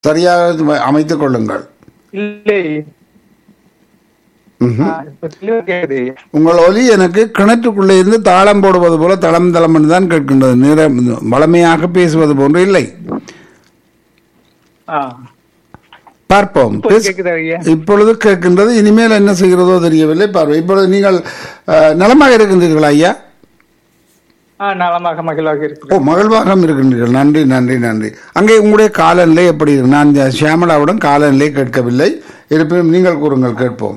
சரியாக அமைத்துக் கொள்ளுங்கள் இல்லை ம்ஹும். ஆ, இப்ப தெளிவா கேக்குது ஐயா. உங்கள் ஒலி எனக்கு கிணற்றுக்குள்ளே இருந்து தாளம் போடுவது போல தளம் தளம் என்று தான் கேட்கின்றது நிற வளமையாக பேசுவது போன்று இல்லை ஆ, பார்ப்போம் இப்போ பேசு- கேக்குதா ஐயா இப்பொழுது கேட்கின்றது இனிமேல் என்ன செய்கிறதோ தெரியவில்லை பார்வை இப்பொழுது நீங்கள் அஹ், நலமாக இருக்கின்றீர்களா ஐயா ஆ நலமாக மகிழ்வாக ஓ இருக்கிறேன் மகிழ்வாகம் இருக்கின்றீர்கள் நன்றி நன்றி நன்றி அங்கே உங்களுடைய காலநிலை எப்படி இருக்கு நான் இந்த சியாமலாவுடன் காலநிலை கேட்கவில்லை இருப்பினும் நீங்கள் கூறுங்கள் கேட்போம்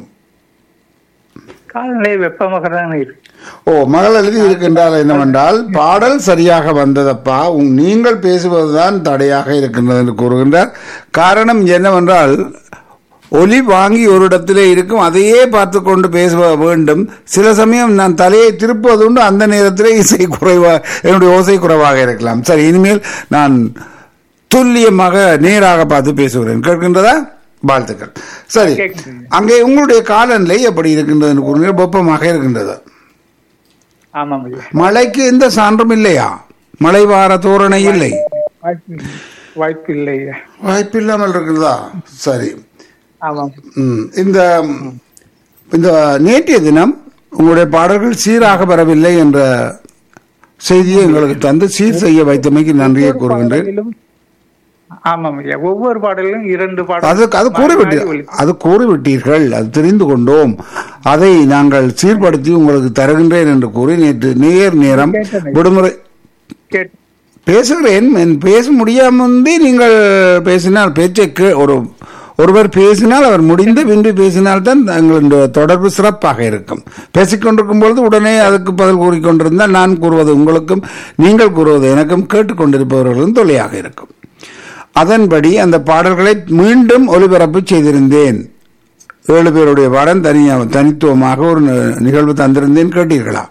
காலநிலை வெப்பமாக தான் இருக்கு ஓ மகள் எழுதி இருக்கின்றால் என்னவென்றால் பாடல் சரியாக வந்ததப்பா உங் நீங்கள் பேசுவதுதான் தடையாக இருக்கின்றது என்று கூறுகின்றார் காரணம் என்னவென்றால் ஒலி வாங்கி ஒரு இடத்திலே இருக்கும் அதையே பார்த்து கொண்டு பேச வேண்டும் சில சமயம் நான் தலையை திருப்புவது உண்டு அந்த நேரத்திலே இசை குறைவா என்னுடைய ஓசை குறைவாக இருக்கலாம் சரி இனிமேல் நான் துல்லியமாக நேராக பார்த்து பேசுகிறேன் கேட்கின்றதா வாழ்த்துக்கள் சரி கேட்குது. அங்கே உங்களுடைய காலநிலை எப்படி இருக்கின்றது என்று கூறுங்கள் வெப்பமாக இருக்கின்றது ஆமாம் ஐயா மழைக்கு எந்த சான்றும் இல்லையா மழை வார தோரணை இல்லை வாய்ப்பு வாய்ப்பு இல்லை ஐயா வாய்ப்பில்லாமல் இருக்கிறதா சரி ஆமாம் ம், இந்த இந்த நேற்றைய தினம் உங்களுடைய பாடல்கள் சீராக வரவில்லை என்ற செய்தியை எங்களுக்கு தந்து சீர் செய்ய வைத்தமைக்கு நன்றியை கூறுகின்றேன் பாடலிலும் ஆமாம் ஐயா ஒவ்வொரு பாடலிலும் இரண்டு பாடல் அது அது கூறிவிட்டீர்கள் அது கூறிவிட்டீர்கள் அது தெரிந்து கொண்டோம் அதை நாங்கள் சீர்படுத்தி உங்களுக்கு தருகின்றேன் என்று கூறி நேற்று நேர் நேரம் விடுமுறை கேட்டு பேசுகிறேன் என் பேச முடியாமந்தே நீங்கள் பேசினால் பேச்சை கே- ஒரு ஒருவர் பேசினால் அவர் முடிந்து பின்பு பேசினால்தான் எங்களுடைய தொடர்பு சிறப்பாக இருக்கும் பேசிக்கொண்டிருக்கும் பொழுது உடனே அதுக்கு பதில் கூறிக்கொண்டிருந்தால் நான் கூறுவது உங்களுக்கும் நீங்கள் கூறுவது எனக்கும் கேட்டுக்கொண்டிருப்பவர்களும் தொல்லையாக இருக்கும் அதன்படி அந்த பாடல்களை மீண்டும் ஒலிபரப்பு செய்திருந்தேன் ஏழு பேருடைய பாடம் தனியா தனித்துவமாக ஒரு நி- நிகழ்வு தந்திருந்தேன் கேட்டீர்களா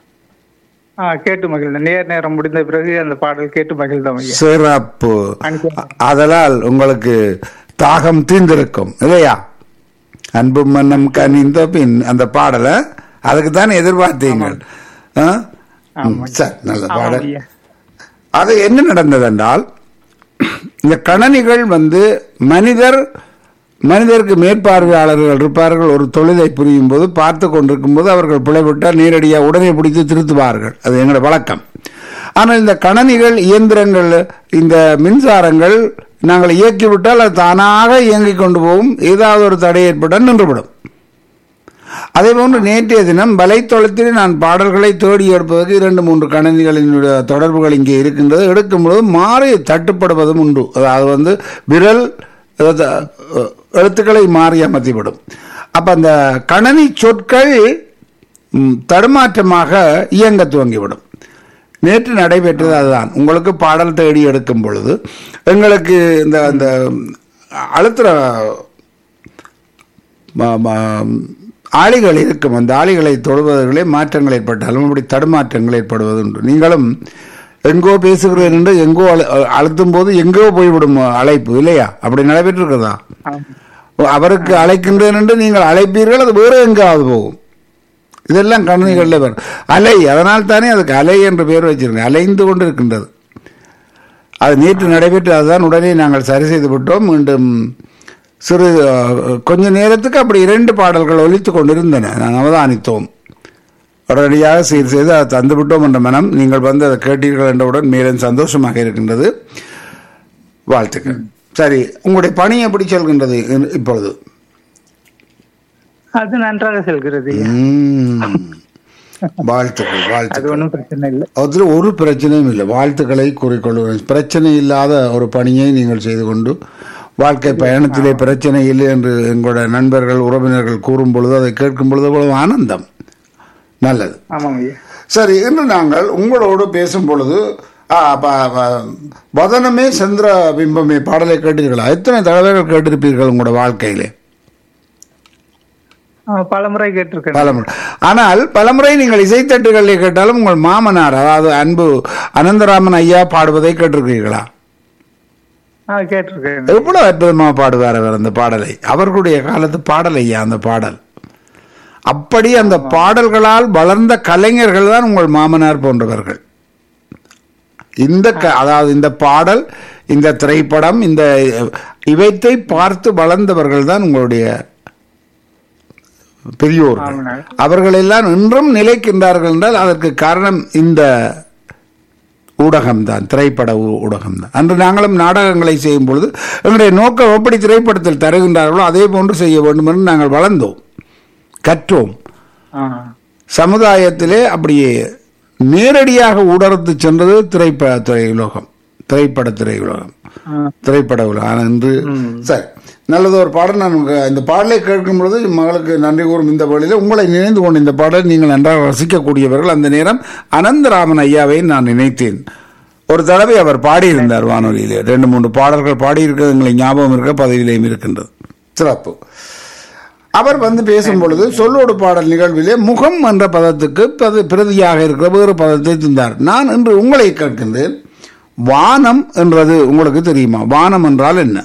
ஆ கேட்டு மகிழ்ந்தேன் நேர் நேரம் முடிந்த பிறகு அந்த பாடல் கேட்டு மகிழ்ந்தோம் ஐயா சிறப்பு அனுப்பி அதனால் உங்களுக்கு தாகம் தீர்ந்திருக்கும் இல்லையா அன்பு மன்னம் கனிந்த பின் அந்த பாடலை அதுக்கு தான் எதிர்பார்த்தீங்கள் ஆ? ம், சரி நல்ல ஆமாம் பாடல் ஐயா அது என்ன நடந்தது என்றால் இந்த கணனிகள் வந்து மனிதர் மனிதருக்கு மேற்பார்வையாளர்கள் இருப்பார்கள் ஒரு தொழிலை புரியும் போது பார்த்து கொண்டிருக்கும் போது அவர்கள் பிழைவிட்டால் நேரடியாக உடனே பிடித்து திருத்துவார்கள் அது எங்களோட வழக்கம் ஆனால் இந்த கணனிகள் இயந்திரங்கள் இந்த மின்சாரங்கள் நாங்கள் இயக்கிவிட்டால் அது தானாக இயங்கிக் கொண்டு போகும் ஏதாவது ஒரு தடை ஏற்பட்டால் நின்றுவிடும் அதே போன்று நேற்றைய தினம் வலைத்தளத்தில் நான் பாடல்களை தேடி எடுப்பதற்கு இரண்டு மூன்று கணினிகளினுடைய தொடர்புகள் இங்கே இருக்கின்றது எடுக்கும்போது மாறி தட்டுப்படுவதும் உண்டு அதாவது வந்து விரல் அதாவது, அஹ், எழுத்துக்களை மாறி அமர்த்திவிடும் அப்ப அந்த கணனி சொற்கள் ம், தடுமாற்றமாக இயங்க துவங்கிவிடும் நேற்று நடைபெற்றது அதுதான் உங்களுக்கு பாடல் தேடி எடுக்கும் பொழுது எங்களுக்கு இந்த அந்த அழுத்துற ம- ம- ஆளிகள் இருக்கும் அந்த ஆளிகளை தொடுவதிலே மாற்றங்கள் ஏற்பட்டாலும் அப்படி தடுமாற்றங்கள் ஏற்படுவது உண்டு நீங்களும் எங்கோ பேசுகிறேன் என்று எங்கோ அழு- அழுத்தும் போது எங்கோ போய்விடும் அழைப்பு இல்லையா அப்படி நடைபெற்றிருக்கிறதா ஆமாம் அவருக்கு அழைக்கின்றேன் என்று நீங்கள் அழைப்பீர்கள் அது வேறு எங்காவது போகும் இதெல்லாம் கணினிகளில் வரும் அலை அதனால் தானே அதுக்கு அலை என்ற பெயர் வச்சிருக்கேன் அலைந்து கொண்டு இருக்கின்றது அது நேற்று நடைபெற்று அதுதான் உடனே நாங்கள் சரி செய்து விட்டோம் மீண்டும் சிறு அஹ், கொஞ்ச நேரத்துக்கு அப்படி இரண்டு பாடல்கள் ஒலித்து கொண்டிருந்தன நாங்கள் அவதானித்தோம் உடனடியாக சீர் செய்து அதை தந்து விட்டோம் என்ற மனம் நீங்கள் வந்து அதை கேட்டீர்கள் என்றவுடன் மேலும் சந்தோஷமாக இருக்கின்றது வாழ்த்துக்கள் சரி உங்களுடைய பணி எப்படி செல்கின்றது இ- இப்பொழுது அது நன்றாக செல்கிறது ஐயா. ம். வாழ்த்துக்கள் அது வாழ்த்துக்கள் ஒன்றும் பிரச்சனை இல்லை அதில் ஒரு பிரச்சனையும் இல்லை வாழ்த்துக்களை கூறிக்கொள்கிறேன் பிரச்சனை இல்லாத ஒரு பணியை நீங்கள் செய்து கொண்டு வாழ்க்கை பயணத்திலே பிரச்சனை இல்லை என்று எங்களோட நண்பர்கள் உறவினர்கள் கூறும் பொழுது அதை கேட்கும் பொழுது அவ்வளவு ஆனந்தம் நல்லது ஆமாம் ஐயா சரி இன்று நாங்கள் உங்களோடு பேசும் பொழுது ஆ, ப- ப- வதனமே சந்திர பிம்பமே பாடலை கேட்டீர்களா எத்தனை தடவைகள் கேட்டிருப்பீர்கள் உங்களோட வாழ்க்கையிலே ஆ, பலமுறை கேட்டிருக்கேன் பலமுறை ஆனால் பலமுறை நீங்கள் இசைத்தட்டுகளை கேட்டாலும் உங்கள் மாமனார் அதாவது அன்பு அனந்தராமன் ஐயா பாடுவதை கேட்டிருக்கிறீர்களா ஆ கேட்டிருக்கேன் எவ்வளவு அற்புதமா பாடுவார் அவர் அந்த பாடலை அவர்களுடைய காலத்து பாடல் ஐயா அந்த பாடல் அப்படி அந்த பாடல்களால் வளர்ந்த கலைஞர்கள் தான் உங்கள் மாமனார் போன்றவர்கள் இந்த க- அதாவது இந்த பாடல் இந்த திரைப்படம் இந்த இவற்றை பார்த்து வளர்ந்தவர்கள் தான் உங்களுடைய பெரியோர்கள் ஆமாண்ணா. அவர்கள் எல்லாம் இன்றும் நிலைக்கின்றார்கள் என்றால் அதற்கு காரணம் இந்த ஊடகம்தான் திரைப்பட ஊ- ஊடகம்தான் அன்று நாங்களும் நாடகங்களை செய்யும் பொழுது எங்களுடைய நோக்கம் எப்படி திரைப்படத்தில் தருகின்றார்களோ அதே போன்று செய்ய வேண்டும் என்று நாங்கள் வளர்ந்தோம் கற்றோம் ஆ. சமுதாயத்திலே அப்படியே நேரடியாக ஊடறுத்து சென்றது திரைப்பட திரையுலகம் திரைப்பட திரையுலகம் ஆ. திரைப்பட உலகம் என்று சரி நல்லது ஒரு பாடல் நான் உங்க- இந்த பாடலை கேட்கும் பொழுது மகளுக்கு நன்றி கூறும் இந்த வேளையில் உங்களை நினைந்து கொண்டு இந்த பாடல் நீங்கள் நன்றாக ரசிக்கக்கூடியவர்கள் அந்த நேரம் அனந்தராமன் ஐயாவை நான் நினைத்தேன் ஒரு தடவை அவர் பாடியிருந்தார் வானொலியிலே ரெண்டு மூன்று பாடல்கள் பாடியிருக்கிறது எங்களுக்கு ஞாபகம் இருக்க பதவியிலையும் இருக்கின்றது சிறப்பு அவர் வந்து பேசும் பொழுது சொல்லோடு பாடல் நிகழ்விலே முகம் என்ற பதத்துக்கு பத- பிரதியாக இருக்கிற வேறு பதத்தை தந்தார் நான் இன்று உங்களை கேட்கின்றேன் வானம் என்றது உங்களுக்கு தெரியுமா வானம் என்றால் என்ன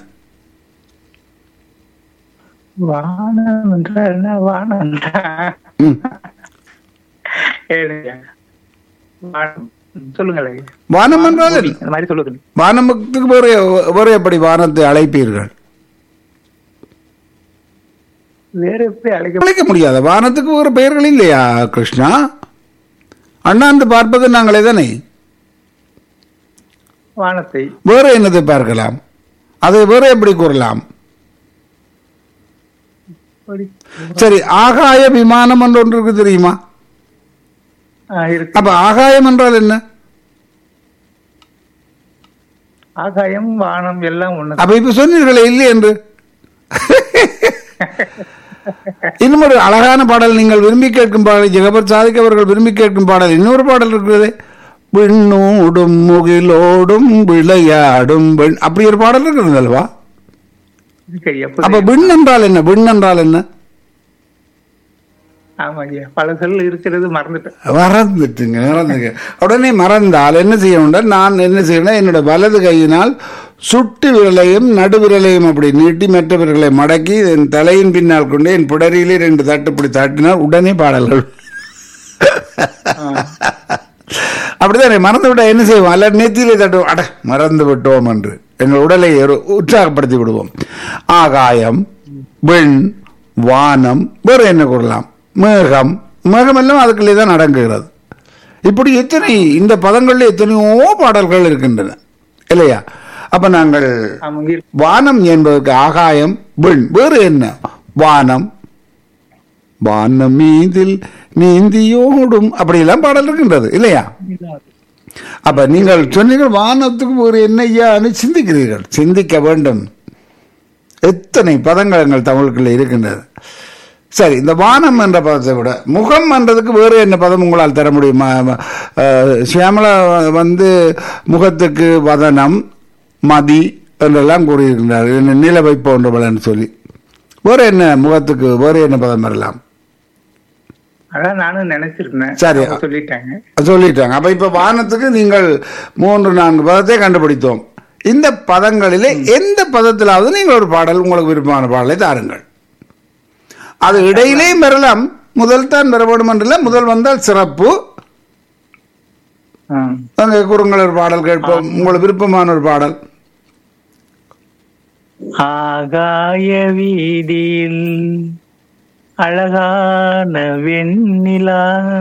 வானம் என்றால் என்ன வானம் என்றால் ம். ஏழுங்க. வானம். சொல்லுங்களேன் வானம் என்றால் என்ன அந்த மாதிரி சொல்லுங்க வானத்துக்கு வேறு வேறு எப்படி வானத்தை அழைப்பீர்கள் வேற எப்படி அழைக்க அழைக்க முடியாத வானத்துக்கு வேறு பெயர்கள் இல்லையா கிருஷ்ணா அண்ணாந்து பார்ப்பது நாங்களே தானே வானத்தை வேறு என்னதை பார்க்கலாம் அதை வேறு எப்படி கூறலாம் அப்படி- சரி ஆகாய விமானம் என்று ஒன்று இருக்கு தெரியுமா ஆ, இருக்கு அப்ப ஆகாயம் என்றால் என்ன ஆகாயம் வானம் எல்லாம் ஒண்ணு அப்ப இப்ப சொன்னீர்களே இல்லை என்று இன்னும் ஒரு அழகான பாடல் நீங்கள் விரும்பி கேட்கும் பாடல் ஜெகபர் சாதிக் அவர்கள் விரும்பி கேட்கும் பாடல் இன்னொரு பாடல் இருக்கிறது விண்ணோடும் முகிலோடும் விளையாடும் வெண் அப்படி ஒரு பாடல் இருக்கிறது அல்லவா இருக்கு ஐயா அப்ப புரியுது. விண் என்றால் என்ன விண் என்றால் என்ன ஆமா ஐயா பல சொல் இருக்கிறது மறந்துட்டேன் மறந்துட்டுங்க மறந்துங்க உடனே மறந்தால் என்ன செய்யணும்னா நான் என்ன செய்யணும் என்னோட வலது கையினால் சுட்டு விரலையும் நடு விரலையும் அப்படி நீட்டி மற்ற விரலை மடக்கி என் தலையின் பின்னால் கொண்டு என் புடரியிலே ரெண்டு தட்டு இப்படி தட்டினால் உடனே பாடல்கள் அப்படித்தானே மறந்து விட்டா என்ன செய்வோம் அல்ல நெத்தியிலே தட்டுவோம் அட மறந்து விட்டோம் என்று எங்கள் உடலை ஒரு உற்சாகப்படுத்தி விடுவோம் ஆகாயம் வெண் வானம் வேறு என்ன கூறலாம் மேகம் மேகம் எல்லாம் அதுக்குள்ளே தான் அடங்குகிறது இப்படி எத்தனை இந்த பதங்களில் எத்தனையோ பாடல்கள் இருக்கின்றன இல்லையா அப்ப நாங்கள் ஆமாங்க இருக்கு. வானம் என்பதற்கு ஆகாயம் வெண் வேறு என்ன வானம் வானம் மீதில் நீந்தியோடும் அப்படியெல்லாம் பாடல் இருக்கின்றது இல்லையா அப்ப நீங்கள் சொன்னீர்கள் வானத்துக்கு ஒரு என்னையான்னு சிந்திக்கிறீர்கள் சிந்திக்க வேண்டும் எத்தனை பதங்கள் எங்கள் தமிழுக்குள்ள இருக்கின்றது சரி இந்த வானம் என்ற பதத்தை விட முகம் என்றதுக்கு வேறு என்ன பதம் உங்களால் தர முடியுமா அஹ், சியாமளா வந்து முகத்துக்கு வதனம் மதி என்றெல்லாம் கூறியிருக்கின்றார் என்ன நிலவை போன்றவளன்னு சொல்லி வேறு என்ன முகத்துக்கு வேறு என்ன பதம் வரலாம் அதான் நானும் நினைச்சிருந்தேன் சரி. அவங்க சொல்லிட்டாங்க சொல்லிட்டாங்க அப்ப இப்ப வானத்துக்கு நீங்கள் மூன்று நான்கு பதத்தை கண்டுபிடித்தோம் இந்த பதங்களிலே எந்த பதத்திலாவது நீங்கள் ஒரு பாடல் உங்களுக்கு விருப்பமான பாடலை தாருங்கள் அது இடையிலேயும் பெறலாம் முதல் தான் பெற வேண்டும் என்றில்லை முதல் வந்தால் சிறப்பு ஆ. அங்கே குறுங்கள் ஒரு பாடல் கேட்போம் உங்களுக்கு விருப்பமான ஒரு பாடல் ஆகாய வீதியில் அழகான வெண்ணிலா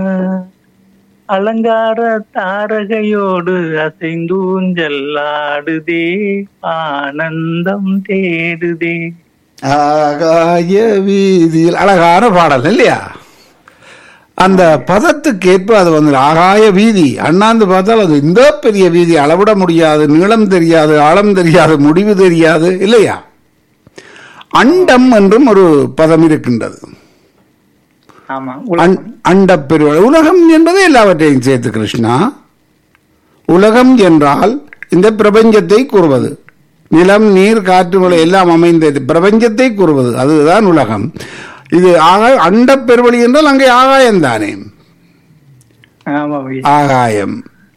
அலங்கார தாரகையோடு அசைந்தூஞ்சல்லாடுதே ஆனந்தம் தேடுதே ஆகாய வீதியில் அழகான பாடல் இல்லையா அந்த பதத்துக்கு ஏற்ப அது வந்து ஆகாய வீதி அண்ணாந்து பார்த்தால் அது இந்த பெரிய வீதி அளவிட முடியாது நீளம் தெரியாது ஆழம் தெரியாது முடிவு தெரியாது இல்லையா அண்டம் என்றும் ஒரு பதம் இருக்கின்றது ஆமா அண்- அண்டப் பெருவழி உலகம் என்பது எல்லாவற்றையும் சேர்த்து கிருஷ்ணா உலகம் என்றால் இந்த பிரபஞ்சத்தை கூறுவது நிலம் நீர் காற்று மழை எல்லாம் அமைந்தது பிரபஞ்சத்தை கூறுவது அதுதான் உலகம் இது ஆக அண்டப் பெருவழி என்றால் அங்கே ஆகாயம் தானே ஆமா ஐயா. ஆகாயம்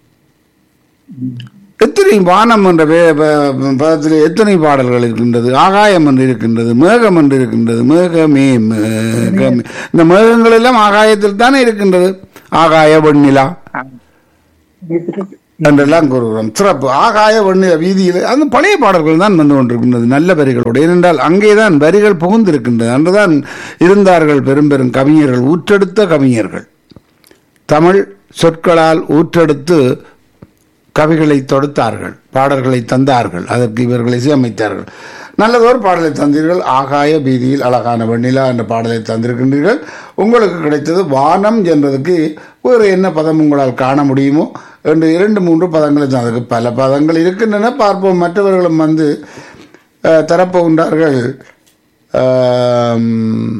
எத்தனை வானம் என்ற பே- ப- பதத்தில் எத்தனை பாடல்கள் இருக்கின்றது ஆகாயம் என்று இருக்கின்றது மேகம் என்று இருக்கின்றது மேகமே மேகமே இந்த மேகங்கள் எல்லாம் ஆகாயத்தில் தானே இருக்கின்றது ஆகாய வெண்ணிலா ஆமா. இருக்கு. என்றெல்லாம் கூறுகிறோம் சிறப்பு ஆகாய வண்ண வீதியில் அந்த பழைய பாடல்கள் தான் வந்து கொண்டிருக்கின்றது நல்ல வரிகளோடு ஏனென்றால் அங்கேதான் வரிகள் புகுந்திருக்கின்றது அன்றுதான் இருந்தார்கள் பெரும் பெரும் கவிஞர்கள் ஊற்றெடுத்த கவிஞர்கள் தமிழ் சொற்களால் ஊற்றெடுத்து கவிகளை தொடுத்தார்கள் பாடல்களை தந்தார்கள் அதற்கு இவர்கள் இசையமைத்தார்கள் நல்லதொரு பாடலை தந்தீர்கள் ஆகாய பீதியில் அழகான வெண்ணிலா என்ற பாடலை தந்திருக்கின்றீர்கள் உங்களுக்கு கிடைத்தது வானம் என்றதுக்கு வேறு என்ன பதம் உங்களால் காண முடியுமோ என்று இரண்டு மூன்று பதங்களை தான் அதுக்கு பல பதங்கள் இருக்கின்றன பார்ப்போம் மற்றவர்களும் வந்து அஹ், தரப்போகின்றார்கள் ஆம்,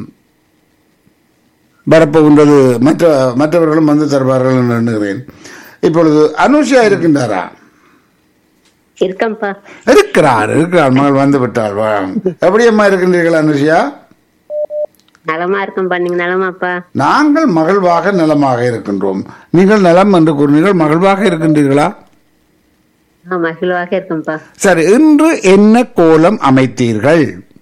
வரப்போகின்றது மற்ற மற்றவர்களும் வந்து தருவார்கள் என்று எண்ணுகிறேன் இப்பொழுது அனுஷா இருக்கின்றாரா இருக்கம்பா இருக்கிறார் இருக்கிறார் மகள் வந்து விட்டாள் வா. எப்படி அம்மா இருக்கின்றீர்கள் அனுஷியா நலமா இருக்கம்பா நீங்க நலமாப்பா நாங்கள் மகிழ்வாக நலமாக இருக்கின்றோம் நீங்கள் நலம் என்று கூறினீர்கள் மகிழ்வாக இருக்கின்றீர்களா ஆ, மகிழ்வாக இருக்கம்பா சரி இன்று என்ன கோலம் அமைத்தீர்கள்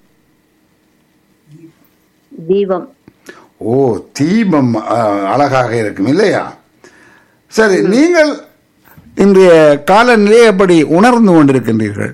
தீபம் ஓ தீபம் ஆ, அழகாக இருக்கும் இல்லையா சரி நீங்கள் இன்றைய காலநிலையை எப்படி உணர்ந்து கொண்டிருக்கின்றீர்கள்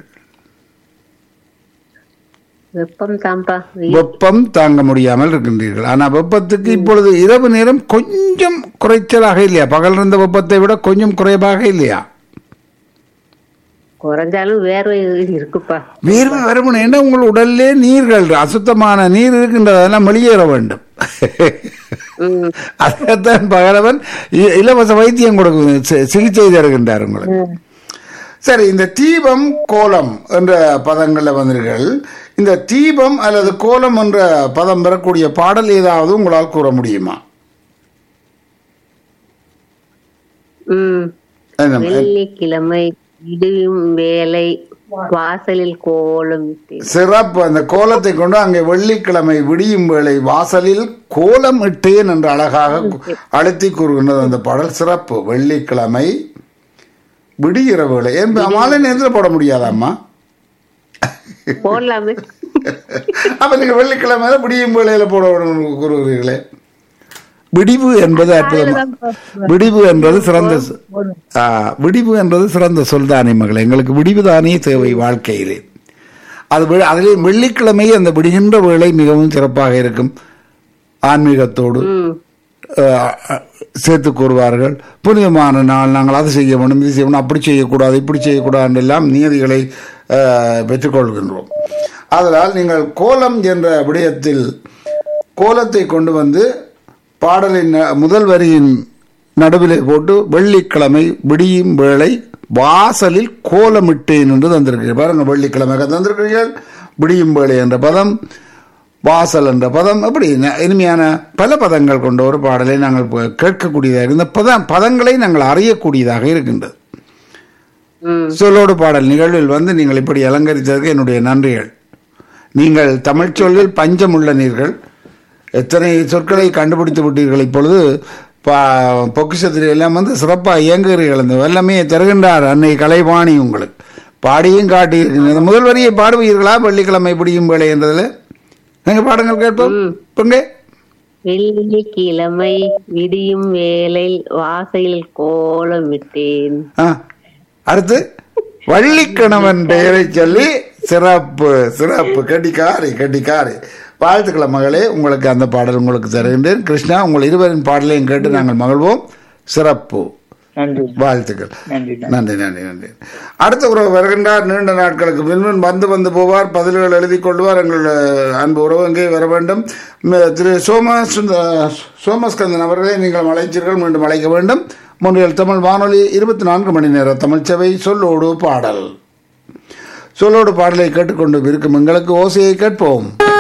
வெப்பம் தான்ப்பா வெப்பம் தாங்க முடியாமல் இருக்கின்றீர்கள் ஆனா வெப்பத்துக்கு இப்பொழுது இரவு நேரம் கொஞ்சம் குறைச்சலாக இல்லையா பகல் இருந்த வெப்பத்தை விட கொஞ்சம் குறைவாக இல்லையா குறைஞ்சாலும் வேர்வை இருக்குப்பா வேர்வை வரணும் ஏன்னா உங்கள் உடல்லே நீர்கள் அசுத்தமான நீர் இருக்கின்றது அதெல்லாம் வெளியேற வேண்டும் ம், அதைத்தான் பகலவன் இ- இலவச வைத்தியம் கொடுக்க சி- சிகிச்சை தருகின்றார் உங்களுக்கு சரி இந்த தீபம் கோலம் என்ற பதங்கள்ல வந்தீர்கள் இந்த தீபம் அல்லது கோலம் என்ற பதம் பெறக்கூடிய பாடல் ஏதாவது உங்களால் கூற முடியுமா ம். என்ன- வெள்ளிக்கிழமை இடியும் வேலை வாசலில் கோலம் இட்டேன். சிறப்பு அந்த கோலத்தை கொண்டு அங்கே வெள்ளிக்கிழமை விடியும் வேளை வாசலில் கோலம் இட்டேன் என்று அழகாக கு- அழுத்தி கூறுகின்றது அந்த பாடல் சிறப்பு வெள்ளிக்கிழமை விடிகிற வேளை ஏன் மாலை நேரத்தில் போட முடியாதாம்மா போடலாமே அப்ப நீங்க வெள்ளிக்கிழமை விடியும் வேளையில போட வேணும்னு கூறுகிறீர்களே விடிவு என்பது அற்புதமா விடிவு என்பது சிறந்த சொ- ஆ, விடிவு என்பது சிறந்த சொல்தானே மகளே எங்களுக்கு விடிவு தானே தேவை வாழ்க்கையிலே அது வி- அதிலே வெள்ளிக்கிழமை அந்த விடுகின்ற வேளை மிகவும் சிறப்பாக இருக்கும் ஆன்மீகத்தோடு ம். அஹ், அஹ், சேர்த்து கூறுவார்கள் புனிதமான நாள் நாங்கள் அதை செய்ய வேண்டும் இது செய்ய வேண்டும் அப்படி செய்யக்கூடாது இப்படி செய்யக்கூடாது எல்லாம் நியதிகளை அஹ், பெற்றுக்கொள்கின்றோம் அதனால் நீங்கள் கோலம் என்ற விடயத்தில் கோலத்தை கொண்டு வந்து பாடலின் ந- முதல் வரியின் நடுவிலே போட்டு வெள்ளிக்கிழமை விடியும் வேளை வாசலில் கோலமிட்டேன் என்று தந்திருக்கிறீர்கள் பாருங்க வெள்ளிக்கிழமை தந்திருக்கிறீர்கள் விடியும் வேளை என்ற பதம் வாசல் என்ற பதம் அப்படி ந- இனிமையான பல பதங்கள் கொண்ட ஒரு பாடலை நாங்கள் ப- கேட்கக்கூடியதாக இருக்கு. இந்த பத பதங்களை நாங்கள் அறியக்கூடியதாக இருக்கின்றது ம். சொல்லோடு பாடல் நிகழ்வில் வந்து நீங்கள் இப்படி அலங்கரித்ததற்கு என்னுடைய நன்றிகள் நீங்கள் தமிழ் சொல்லில் பஞ்சமுள்ள நீர்கள் எத்தனை சொற்களை கண்டுபிடித்து விட்டீர்கள் இப்பொழுது பா- பொக்கிஷத்தில் எல்லாம் வந்து சிறப்பாக இயங்குகிறீர்கள் இந்த வல்லமையை தருகின்றார் அன்னை கலைவாணி உங்களுக்கு பாடியும் காட்டியிருக்கின்ற முதல் வரியை பாடுவீர்களா வெள்ளிக்கிழமை பிடியும் வேலை என்றதில் நீங்கள் பாடுங்கள் கேட்போம் பொங்க வெள்ளிக்கிழமை விடியும் வேலை வாசலில் கோலம் விட்டேன் ஆ அடுத்து வள்ளிக்கணவன் பெயரை சொல்லி சிறப்பு சிறப்பு கட்டிக்காரி கட்டிக்காரி வாழ்த்துக்கள் மகளே உங்களுக்கு அந்த பாடல் உங்களுக்கு தருகின்றேன் கிருஷ்ணா உங்கள் இருவரின் பாடலையும் கேட்டு நாங்கள் மகிழ்வோம் சிறப்பு நன்றி வாழ்த்துக்கள் நன்றி நன்றி நன்றி நன்றி அடுத்த உறவு வருகின்றார் நீண்ட நாட்களுக்கு பின்பின் வந்து வந்து போவார் பதில்கள் எழுதி கொள்வார் எங்கள் அன்பு உறவு எங்கே வர வேண்டும் ம- திரு சோம சோமஸ்கந்தன் அவர்களை நீங்கள் அழைத்தீர்கள் மீண்டும் அழைக்க வேண்டும் முன்னில் தமிழ் வானொலி இருபத்தி நான்கு மணி நேர தமிழ்ச்சவை சொல்லோடு பாடல் சொல்லோடு பாடலை கேட்டுக்கொண்டு இருக்கும் எங்களுக்கு ஓசையை கேட்போம்